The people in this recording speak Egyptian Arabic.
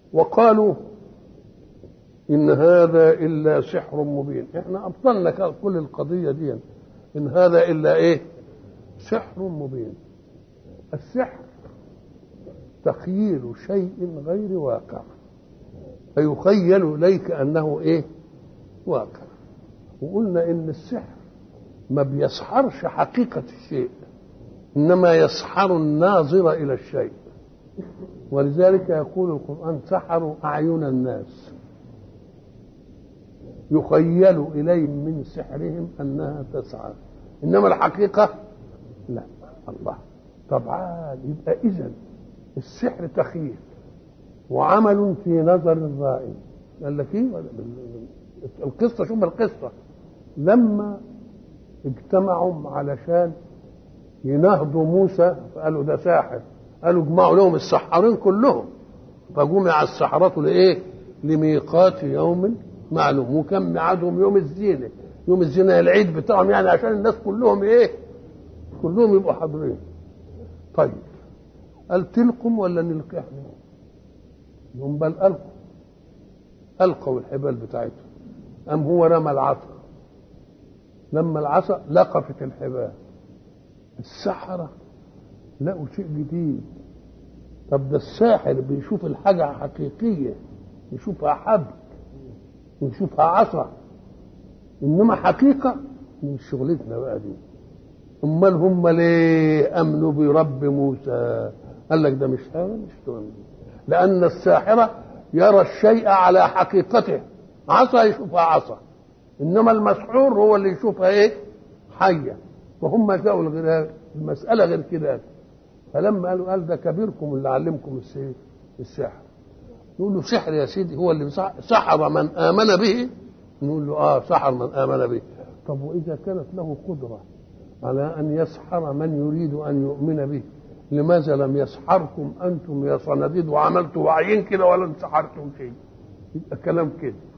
وقالوا إن هذا إلا سحر مبين إحنا أبطلنا كل القضية دي إن هذا إلا إيه سحر مبين السحر تخييل شيء غير واقع فيخيل إليك أنه إيه واقع وقلنا إن السحر ما بيسحرش حقيقة الشيء إنما يسحر الناظر إلى الشيء ولذلك يقول القرآن سحروا أعين الناس يخيل إليهم من سحرهم أنها تسعى إنما الحقيقة لا الله طبعا يبقى إذا السحر تخيل وعمل في نظر الرائي قال لك ايه القصه شوف القصه لما اجتمعوا علشان ينهضوا موسى فقالوا ده ساحر قالوا اجمعوا لهم السحارين كلهم فجمع السحرة لايه؟ لميقات يوم معلوم وكم ميعادهم يوم الزينه يوم الزينه العيد بتاعهم يعني عشان الناس كلهم ايه؟ كلهم يبقوا حاضرين طيب قال تلقم ولا نلقي احنا؟ هم بل القوا القوا الحبال بتاعتهم ام هو رمى العصا لما العصا لقفت الحبال السحرة لقوا شيء جديد طب ده الساحر بيشوف الحاجة حقيقية يشوفها حبل ويشوفها عصا إنما حقيقة من شغلتنا بقى دي أمال هم ليه أمنوا برب موسى قال لك ده مش هذا مش تؤمن لأن الساحرة يرى الشيء على حقيقته عصا يشوفها عصا إنما المسحور هو اللي يشوفها إيه حية وهم جاءوا الغير المسألة غير كده فلما قالوا قال ده كبيركم اللي علمكم السحر نقول له سحر يا سيدي هو اللي سحر من آمن به نقول له اه سحر من آمن به طب وإذا كانت له قدرة على أن يسحر من يريد أن يؤمن به لماذا لم يسحركم أنتم يا صناديد وعملتوا وعيين كده ولا سحرتم شيء يبقى كلام كده